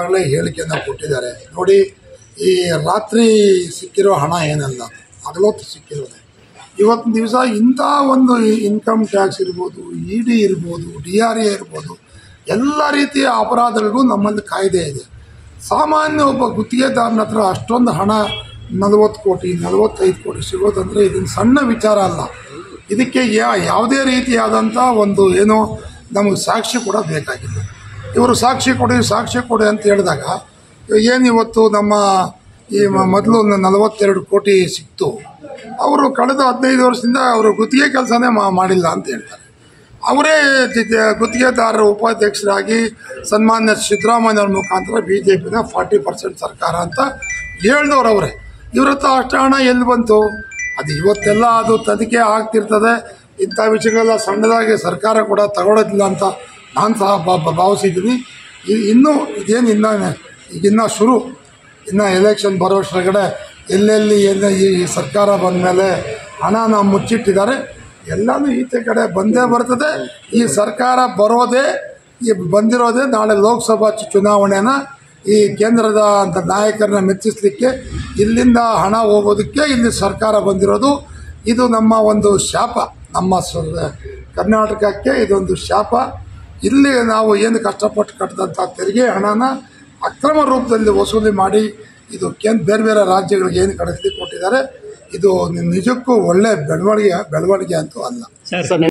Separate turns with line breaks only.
ಆಗಲೇ ಹೇಳಿಕೆಯನ್ನು ಕೊಟ್ಟಿದ್ದಾರೆ ನೋಡಿ ಈ ರಾತ್ರಿ ಸಿಕ್ಕಿರೋ ಹಣ ಏನಲ್ಲ ಹಗಲೊತ್ತು ಸಿಕ್ಕಿರೋದೆ ಇವತ್ತಿನ ದಿವಸ ಇಂಥ ಒಂದು ಇನ್ಕಮ್ ಟ್ಯಾಕ್ಸ್ ಇರ್ಬೋದು ಇ ಡಿ ಇರ್ಬೋದು ಡಿ ಆರ್ ಎ ಇರ್ಬೋದು ಎಲ್ಲ ರೀತಿಯ ಅಪರಾಧಗಳಿಗೂ ನಮ್ಮಲ್ಲಿ ಕಾಯ್ದೆ ಇದೆ ಸಾಮಾನ್ಯ ಒಬ್ಬ ಗುತ್ತಿಗೆದಾರನ ಹತ್ರ ಅಷ್ಟೊಂದು ಹಣ ನಲವತ್ತು ಕೋಟಿ ನಲವತ್ತೈದು ಕೋಟಿ ಸಿಗೋದಂದರೆ ಇದನ್ನು ಸಣ್ಣ ವಿಚಾರ ಅಲ್ಲ ಇದಕ್ಕೆ ಯಾ- ಯಾವುದೇ ರೀತಿಯಾದಂಥ ಒಂದು ಏನೋ ನಮಗೆ ಸಾಕ್ಷಿ ಕೂಡ ಬೇಕಾಗಿಲ್ಲ ಇವರು ಸಾಕ್ಷಿ ಕೊಡಿ ಸಾಕ್ಷಿ ಕೊಡಿ ಅಂತ ಹೇಳಿದಾಗ ಏನು ಇವತ್ತು ನಮ್ಮ ಈ ಮ- ಮೊದಲು ನಲವತ್ತೆರಡು ಕೋಟಿ ಸಿಕ್ತು ಅವರು ಕಳೆದ ಹದಿನೈದು ವರ್ಷದಿಂದ ಅವರು ಗುತ್ತಿಗೆ ಕೆಲಸನೇ ಮಾಡಿಲ್ಲ ಅಂತ ಹೇಳ್ತಾರೆ ಅವರೇ ಜ- ಜ- ಗುತ್ತಿಗೆದಾರರ ಉಪಾಧ್ಯಕ್ಷರಾಗಿ ಸನ್ಮಾನ್ಯ ಸಿದ್ದರಾಮಯ್ಯವ್ರ ಮುಖಾಂತರ ಬಿ ಜೆ ಪಿನ ಫಾರ್ಟಿ ಪರ್ಸೆಂಟ್ ಸರ್ಕಾರ ಅಂತ ಹೇಳ್ದವ್ರು ಅವರೇ ಇವ್ರ ಹತ್ರ ಅಷ್ಟು ಹಣ ಎಲ್ಲಿ ಬಂತು ಅದು ಇವತ್ತೆಲ್ಲ ಅದು ತನಿಖೆ ಆಗ್ತಿರ್ತದೆ ಇಂಥ ವಿಷಯಗಳೆಲ್ಲ ಸಣ್ಣದಾಗಿ ಸರ್ಕಾರ ಕೂಡ ತಗೊಳ್ಳೋದಿಲ್ಲ ಅಂತ ನಾನು ಸಹ ಬಾ- ಬಾ- ಭಾವಿಸಿದ್ದೀನಿ ಇ- ಇನ್ನೂ ಇದೇನು ಇನ್ನ ಈಗಿನ್ನ ಶುರು ಇನ್ನು ಎಲೆಕ್ಷನ್ ಬರೋಷ್ಟರಗಡೆ ಎಲ್ಲೆಲ್ಲಿ ಎಲ್ಲ ಈ ಸರ್ಕಾರ ಬಂದ ಮೇಲೆ ಹಣನ ಮುಚ್ಚಿಟ್ಟಿದ್ದಾರೆ ಎಲ್ಲನೂ ಈಚೆ ಕಡೆ ಬಂದೇ ಬರ್ತದೆ ಈ ಸರ್ಕಾರ ಬರೋದೇ ಈ ಬಂದಿರೋದೇ ನಾಳೆ ಲೋಕಸಭಾ ಚು- ಚುನಾವಣೆನ ಈ ಕೇಂದ್ರದ ಅಂತ ನಾಯಕರನ್ನ ಮೆಚ್ಚಿಸಲಿಕ್ಕೆ ಇಲ್ಲಿಂದ ಹಣ ಹೋಗೋದಕ್ಕೆ ಇಲ್ಲಿ ಸರ್ಕಾರ ಬಂದಿರೋದು ಇದು ನಮ್ಮ ಒಂದು ಶಾಪ ನಮ್ಮ ಸ- ಕರ್ನಾಟಕಕ್ಕೆ ಇದೊಂದು ಶಾಪ ಇಲ್ಲಿ ನಾವು ಏನು ಕಷ್ಟಪಟ್ಟು ಕಟ್ಟಿದಂಥ ತೆರಿಗೆ ಹಣನ ಅಕ್ರಮ ರೂಪದಲ್ಲಿ ವಸೂಲಿ ಮಾಡಿ ಇದು ಕೇಂದ್ರ ಬೇರೆ ಬೇರೆ ರಾಜ್ಯಗಳಿಗೆ ಏನು ಕಳಿಸ್ಲಿಕ್ಕೆ ಕೊಟ್ಟಿದ್ದಾರೆ ಇದು ನಿಜಕ್ಕೂ ಒಳ್ಳೆ ಬೆಳವಣಿಗೆ ಬೆಳವಣಿಗೆ ಅಂತೂ ಅಲ್ಲ
ಸರ್